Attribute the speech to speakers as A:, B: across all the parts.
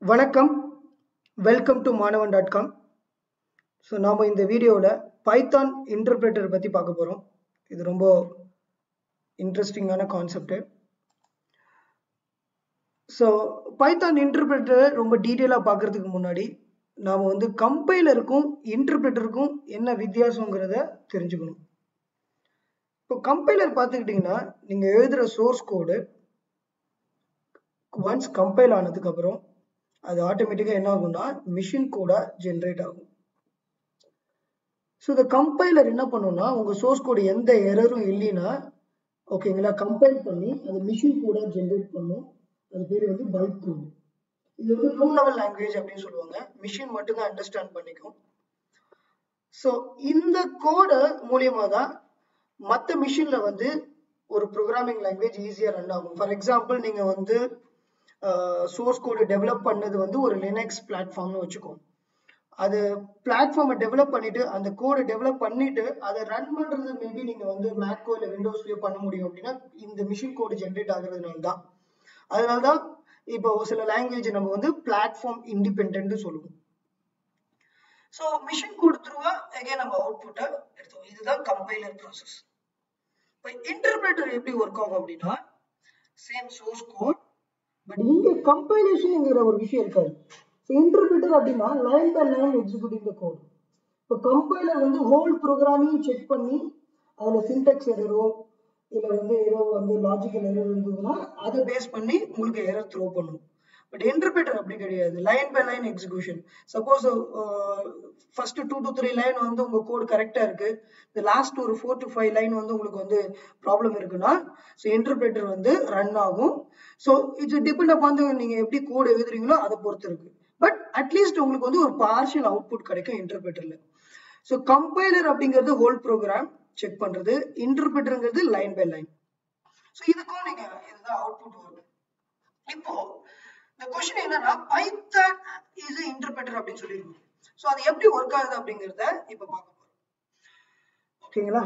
A: வணக்கம் welcome to Manavan dot com so நாம் இந்த வீடியோவில் பைத்தான் இன்டர்பிரேட்டர் பற்றி பார்க்க போகிறோம் இது ரொம்ப இன்ட்ரெஸ்டிங்கான கான்செப்ட் ஸோ பைத்தான் இன்டர்பிரேட்டரை ரொம்ப டீட்டெயிலாக பார்க்கறதுக்கு முன்னாடி நாம் வந்து கம்பைலருக்கும் இன்டர்பிரேட்டருக்கும் என்ன வித்தியாசங்கிறத தெரிஞ்சுக்கணும் இப்போ கம்பைலர் பார்த்துக்கிட்டிங்கன்னா நீங்கள் எழுதுகிற சோர்ஸ் கோடு ஒன்ஸ் கம்பைல் ஆனதுக்கு அப்புறம் அது ஆட்டோமேட்டிக்காக என்ன ஆகும்னா மிஷின் கோடா ஜென்ரேட் ஆகும் ஸோ இந்த கம்பைலர் என்ன பண்ணும்னா உங்கள் சோர்ஸ் கோடு எந்த எரரும் இல்லைன்னா ஓகேங்களா கம்பைல் பண்ணி அது மிஷின் கோடா ஜென்ரேட் பண்ணும் அது பேர் வந்து பைக் கோடு இது வந்து லோ லெவல் லாங்குவேஜ் அப்படின்னு சொல்லுவாங்க மிஷின் மட்டும்தான் அண்டர்ஸ்டாண்ட் பண்ணிக்கும் ஸோ இந்த கோடை மூலியமாக தான் மற்ற மிஷின்ல வந்து ஒரு ப்ரோக்ராமிங் லாங்குவேஜ் ஈஸியாக ரன் ஆகும் ஃபார் எக்ஸாம்பிள் நீங்கள் வந்து சோர்ஸ் கோடு டெவலப் பண்ணது வந்து ஒரு லினக்ஸ் பிளாட்ஃபார்ம்னு வச்சுக்கோங்க அது பிளாட்ஃபார்மை டெவலப் பண்ணிட்டு அந்த கோடை டெவலப் பண்ணிட்டு அதை ரன் பண்றது மேபி நீங்க வந்து மேக்கோ இல்லை விண்டோஸ்லயோ பண்ண முடியும் அப்படின்னா இந்த மிஷின் கோடு ஜென்ரேட் ஆகுறதுனால தான் அதனால தான் இப்போ சில லாங்குவேஜ் நம்ம வந்து பிளாட்ஃபார்ம் இண்டிபெண்ட் சொல்லுவோம் ஸோ மிஷின் கோடு த்ரூவா அகைன் நம்ம அவுட்புட்டை எடுத்தோம் இதுதான் கம்பைலர் ப்ராசஸ் இப்போ இன்டர்பிரேட்டர் எப்படி ஒர்க் ஆகும் அப்படின்னா சேம் சோர்ஸ் கோட் பட் இங்க கம்பைலேஷன்ங்கிற ஒரு விஷயம் இருக்காது இன்டர்பிரேட்டர் அப்படின்னா line by line executing the code இப்போ கம்பைலர் வந்து ஹோல் ப்ரோக்ராமையும் செக் பண்ணி அதுல சின்டெக்ஸ் எரரோ இல்ல வந்து ஏதோ வந்து லாஜிக்கல் எரர் இருந்ததுன்னா அதை பேஸ் பண்ணி உங்களுக்கு எரர் த்ரோ பண்ணும் பட் இன்டர்பிரேட்டர் அப்படி கிடையாது line by line execution suppose first two to three line வந்து உங்க கோட் கரெக்டா இருக்கு இந்த லாஸ்ட் ஒரு ஃபோர் டு ஃபைவ் லைன் வந்து உங்களுக்கு வந்து ப்ராப்ளம் இருக்குன்னா ஸோ இன்டர்பிரேட்டர் வந்து ரன் ஆகும் ஸோ இட்ஸ் டிபெண்ட் அப் வந்து நீங்க எப்படி கோட் எழுதுறீங்களோ அதை பொறுத்து இருக்கு பட் அட்லீஸ்ட் உங்களுக்கு வந்து ஒரு பார்ஷியல் அவுட்புட் கிடைக்கும் இன்டர்பிரேட்டர்ல ஸோ கம்பைலர் அப்படிங்கிறது ஹோல் ப்ரோக்ராம் செக் பண்றது இன்டர்பிரேட்டருங்கிறது லைன் பை லைன் ஸோ இதுக்கும் நீங்க இதுதான் அவுட்புட் வரும் இப்போ இந்த கொஸ்டின் என்னன்னா பைத்தான் இஸ் இன்டர்பிரேட்டர் அப்படின்னு சொல்லியிருக்கோம் ஸோ அது எப்படி ஒர்க் ஆகுது அப்படிங்கிறத இப்ப பார்க்க போறோம் ஓகேங்களா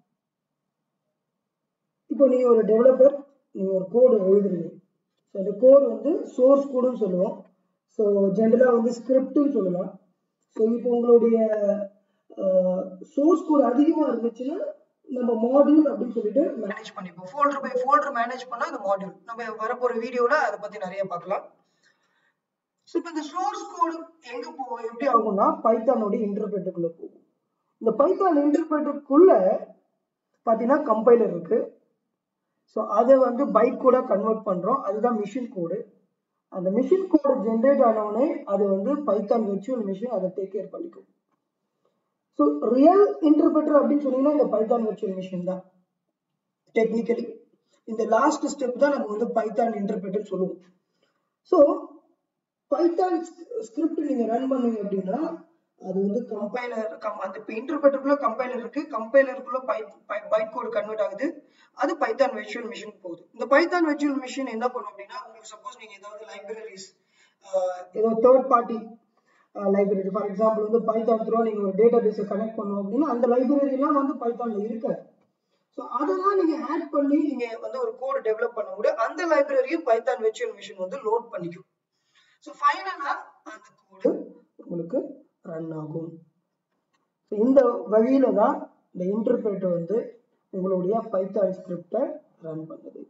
A: இப்போ நீங்க ஒரு டெவலப்பர் நீங்க ஒரு கோடு எழுதுறீங்க ஸோ அந்த கோடு வந்து சோர்ஸ் கோடுன்னு சொல்லுவோம் ஸோ ஜென்ரலா வந்து ஸ்கிரிப்ட்னு சொல்லலாம் ஸோ இப்போ உங்களுடைய சோர்ஸ் கோடு அதிகமா இருந்துச்சுன்னா நம்ம மாடியூல் அப்படின்னு சொல்லிட்டு மேனேஜ் பண்ணிப்போம் ஃபோல்டர் பை ஃபோல்டர் மேனேஜ் பண்ணா அந்த மாடியூல் நம்ம வரப்போற வீடியோல அதை பத்தி நிறைய பார்க்கலாம் ஸோ இப்போ இந்த சோர்ஸ் கோடு எங்க போகும் எப்படி ஆகும்னா பைத்தானோட இன்டர்பிரேட்டருக்குள்ள போகும் இந்த பைத்தான் இன்டர்பிரேட்டருக்குள்ள பார்த்தீங்கன்னா கம்பைலர் இருக்கு ஸோ அதை வந்து பைட் கோடா கன்வெர்ட் பண்றோம் அதுதான் மிஷின் கோடு அந்த மிஷின் கோடு ஜென்ரேட் ஆனவுடனே அது வந்து பைத்தான் விர்ச்சுவல் மிஷின் அதை டேக் கேர் பண்ணிக்கும் ஸோ ரியல் இன்டர்பிரேட்டர் அப்படின்னு சொன்னீங்கன்னா இந்த பைத்தான் விர்ச்சுவல் மிஷின் தான் டெக்னிக்கலி இந்த லாஸ்ட் ஸ்டெப் தான் நம்ம வந்து பைத்தான் இன்டர்பிரேட்டர் சொல்லுவோம் ஸோ பைத்தான் ஸ்கிரிப்ட் நீங்க ரன் பண்ணீங்க அப்படின்னா அது வந்து கம்பைலர் அந்த இன்டர்பிரேட்டருக்குள்ள கம்பைலர் இருக்கு கம்பைலருக்குள்ள பைட் கோடு கன்வெர்ட் ஆகுது அது பைத்தான் வெர்ச்சுவல் மிஷின் போகுது இந்த பைத்தான் வெர்ச்சுவல் மிஷின் என்ன பண்ணும் அப்படின்னா உங்களுக்கு சப்போஸ் நீங்க ஏதாவது லைப்ரரிஸ் ஏதோ third party library for example வந்து பைத்தான் த்ரூ நீங்க ஒரு டேட்டா பேஸை கனெக்ட் பண்ணோம் அப்படின்னா அந்த லைப்ரரி எல்லாம் வந்து பைத்தான்ல இருக்காது ஸோ அதெல்லாம் நீங்க ஆட் பண்ணி நீங்க வந்து ஒரு கோடு டெவலப் பண்ண முடியும் அந்த லைப்ரரியும் பைத்தான் வெர்ச்சுவல் மிஷின் வந்து லோட் பண்ணிக்கும் ஸோ ஃபைனலா அந்த கோடு உங்களுக்கு ரன் ஆகும் இந்த வழியில தான் இந்த இன்டர்பிரேட்டர் வந்து உங்களுடைய பைத்தான் ஸ்கிரிப்டை ரன் பண்ணுது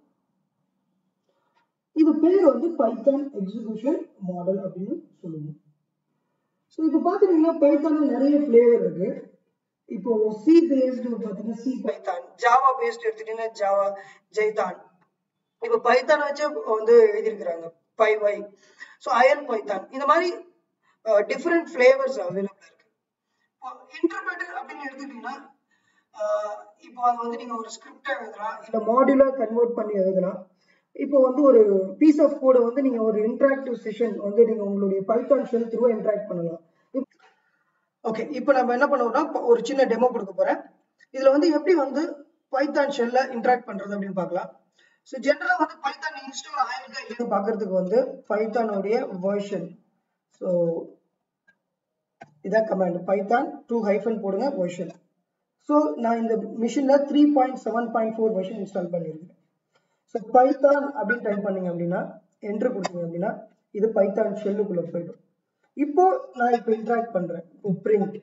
A: இது பேர் வந்து பைத்தான் எக்ஸிகியூஷன் மாடல் அப்படின்னு சொல்லுவோம் ஸோ இப்போ பார்த்துட்டீங்கன்னா பைத்தான்ல நிறைய ஃப்ளேவர் இருக்கு இப்போ சி பேஸ்டு பார்த்தீங்கன்னா சி பைத்தான் ஜாவா பேஸ்ட் எடுத்துட்டீங்கன்னா ஜாவா ஜெய்தான் இப்போ பைத்தான் வச்சு வந்து எழுதியிருக்கிறாங்க பை வை ஸோ அயன் பைத்தான் இந்த மாதிரி டிஃப்ரெண்ட் ஃப்ளேவர்ஸ் அவைலபிள் இருக்கு இப்போ இன்டர்பிரேட்டர் அப்படின்னு எடுத்துக்கிட்டீங்கன்னா இப்போ அது வந்து நீங்க ஒரு ஸ்கிரிப்டை எழுதலாம் இல்ல மாடியூலா கன்வெர்ட் பண்ணி எழுதலாம் இப்போ வந்து ஒரு பீஸ் ஆஃப் கோடை வந்து நீங்க ஒரு இன்டராக்டிவ் செஷன் வந்து நீங்க உங்களுடைய பைத்தான் ஷெல் த்ரூ இன்டராக்ட் பண்ணலாம் ஓகே இப்போ நம்ம என்ன பண்ணுவோம்னா ஒரு சின்ன டெமோ கொடுக்க போறேன் இதுல வந்து எப்படி வந்து பைத்தான் ஷெல்ல இன்டராக்ட் பண்றது அப்படின்னு பார்க்கலாம் ஸோ ஜென்ரலா வந்து பைத்தான் இன்ஸ்டால் ஆயிருக்கா இல்லைன்னு பாக்குறதுக்கு வந்து பைத்தானுடைய வேர்ஷன் ஸோ இதான் கமாண்ட் பைத்தான் டூ ஹைஃபன் போடுங்க வெர்ஷன் ஸோ நான் இந்த மிஷின்ல three point seven point four version install பண்ணியிருக்கேன் ஸோ பைத்தான் அப்படின்னு டைப் பண்ணீங்க அப்படின்னா என்ட்ரு கொடுத்தீங்க அப்படின்னா இது பைத்தான் ஷெல்லுக்குள்ள போயிடும் இப்போ நான் இப்போ இன்ட்ராக்ட் பண்றேன் இப்போ print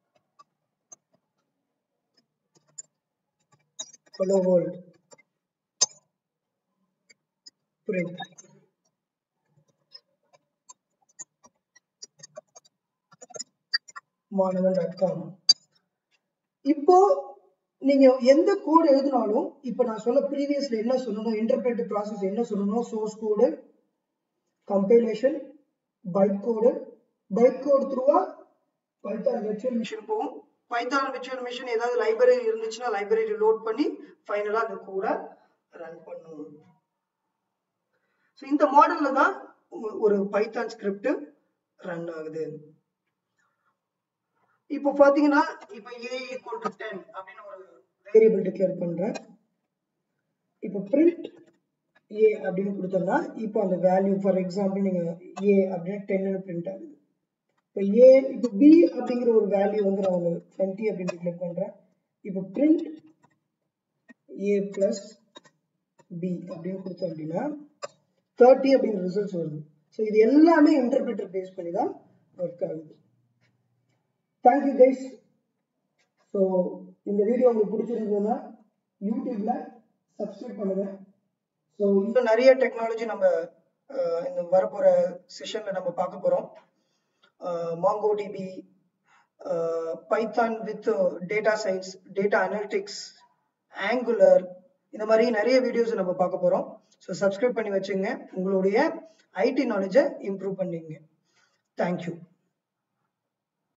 A: hello world print Manavan dot com இப்போ நீங்க எந்த கோடு எழுதினாலும் இப்போ நான் சொல்ல ப்ரீவியஸ்ல என்ன சொல்லணும் இன்டர்பிரேட்டிவ் ப்ராசஸ் என்ன சொல்லணும் source code compilation byte code byte code த்ரூவா பைத்தான் வெர்ச்சுவல் மிஷின் போகும் பைத்தான் விர்ச்சுவல் மிஷின் ஏதாவது லைப்ரரி இருந்துச்சுன்னா லைப்ரரி லோட் பண்ணி ஃபைனலா அந்த கூட ரன் பண்ணும் ஸோ இந்த மாடல்ல தான் ஒரு பைத்தான் ஸ்கிரிப்ட் ரன் ஆகுது இப்போ பாத்தீங்கன்னா இப்போ ஏ ஈக்குவல் டு டென் அப்படின்னு ஒரு வேரியபிள் டிக்ளேர் பண்றேன் இப்போ பிரிண்ட் ஏ அப்படின்னு கொடுத்தோம்னா இப்போ அந்த வேல்யூ ஃபார் எக்ஸாம்பிள் நீங்க ஏ அப்படின்னு டென்னு பிரிண்ட் ஆகுது இப்போ ஏ இப்போ பி அப்படிங்கிற ஒரு வேல்யூ வந்து நான் ஒரு டுவெண்ட்டி அப்படின்னு டிக்ளேர் பண்றேன் இப்போ பிரிண்ட் ஏ பிளஸ் பி அப்படின்னு கொடுத்தோம் அப்படின்னா தேர்ட்டி அப்படிங்கிற ரிசல்ட்ஸ் வருது ஸோ இது எல்லாமே இன்டர்பிரிட்டர் பேஸ் பண்ணி தான் ஒர்க் ஆகுது தேங்க்யூ கைஸ் ஸோ இந்த வீடியோ உங்களுக்கு பிடிச்சிருந்ததுன்னா யூடியூப்ல சப்ஸ்கிரைப் பண்ணுங்க ஸோ இன்னும் நிறைய டெக்னாலஜி நம்ம அஹ், இந்த வரப்போற செஷன்ல நம்ம பார்க்க போறோம் Mongo DB Python with data science data analytics Angular இந்த மாதிரி நிறைய வீடியோஸ் நம்ம பார்க்க போறோம் ஸோ சப்ஸ்கிரைப் பண்ணி வச்சுங்க உங்களுடைய ஐடி நாலேஜை இம்ப்ரூவ் பண்ணிங்க தேங்க்யூ